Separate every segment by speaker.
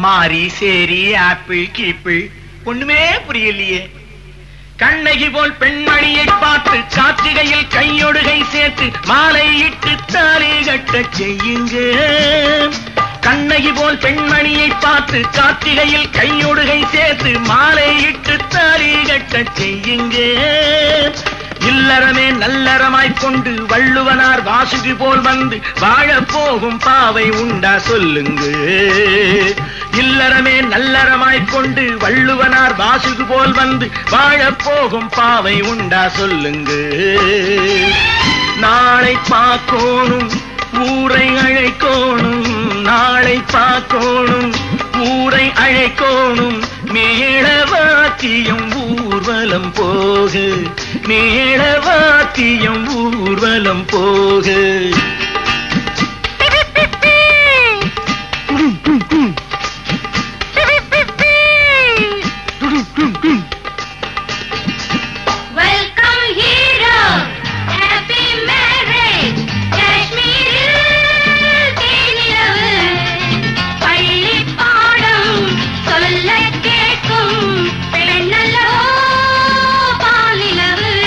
Speaker 1: மாரி சேரி ஆப்பிள் கீப்பிள் ஒண்ணுமே புரியலையே கண்ணகி போல் பெண்மணியை பார்த்து கார்த்திகையில் கையொடுகை சேர்த்து மாலை இட்டு தாலி கட்டச் செய்யுங்க கண்ணகி போல் பெண்மணியை பார்த்து கார்த்திகையில் கையொடுகை சேர்த்து மாலை இட்டு தாலி கட்டச் செய்யுங்க இல்லறமே நல்லறமாய்க் கொண்டு வள்ளுவனார் வாசுகி போல் வந்து வாழப் போகும் பாவை உண்டா சொல்லுங்க இல்லறமே நல்லறமாய்க் கொண்டு வள்ளுவனார் வாசுகி போல் வந்து வாழப் போகும் பாவை உண்டா சொல்லுங்க நாளை பார்க்கோணும் ஊரை அழைக்கோணும் நாளை பார்க்கோணும் ஊரை அழைக்கோணும் மேளவாத்தியம் ஊர்வலம் போகு மேளவாத்தியம் ஊர்வலம் போகு
Speaker 2: வெல்கம் ஹீரோ ஹாப்பி மேரேஜ் காஷ்மீரில் தேனிலவு பள்ளி பாடம் சொல்ல கேட்கும் பெண்ணல்லவோ பாலிலவு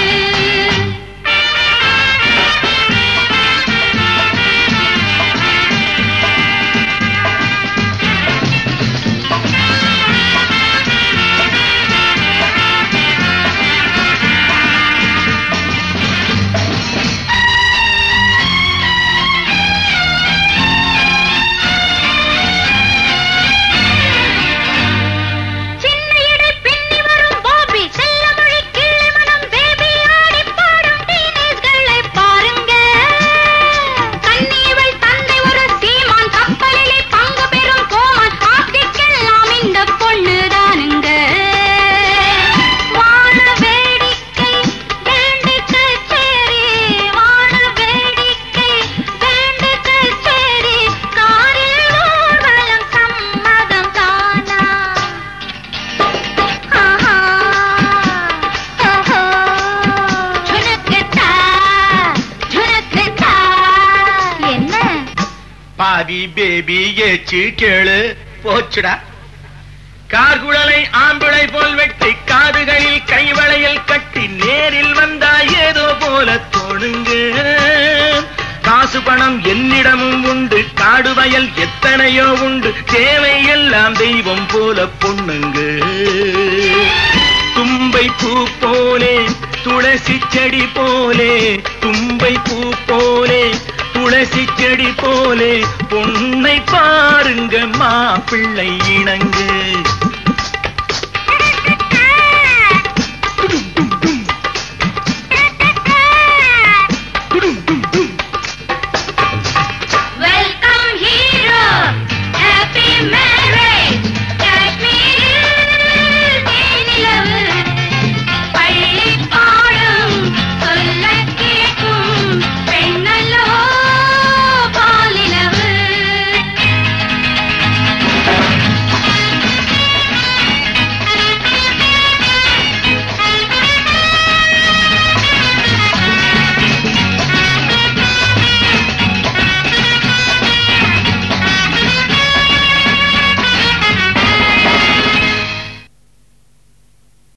Speaker 2: சின்ன இடை பின்னி வரும் பாபி செல்ல மொழி கிள்ளி மனம் பேபி ஆடி பாடும் டீனேஜ்களை பாருங்க கன்னியவள் தந்தை ஒரு சீமான் கப்பலிலே பங்கு பெறும் கோமான் ஆப்திக்கெல்லாம் இந்த பொண்ணு தானுங்க வான வேடிக்கை வேண்டு கச்சேரி வான வேடிக்கை வேண்டு கச்சேரி காரில் ஊர்வலம் சம்மதம் தானா ஆஹா ஓஹோ ஜுனுக்குத்தா ஜுனுக்குத்தா என்ன
Speaker 1: பாவி பேபி ஏச்சு கேளு போச்சுடா கார்குழலை ஆம்பிளை போல் வெட்டி காதுகளில் கைவளையல் கட்டி நேரில் வந்தா ஏதோ போல தோணுங்க காசு பணம் என்னிடமும் உண்டு காடு வயல் எத்தனையோ உண்டு தேவை எல்லாம் தெய்வம் போல பொண்ணுங்க தும்பை பூ போலே துளசி செடி போலே தும்பை பூ போலே துளசி செடி போலே பொன்னை பாருங்க மாப்பிள்ளை இணங்கு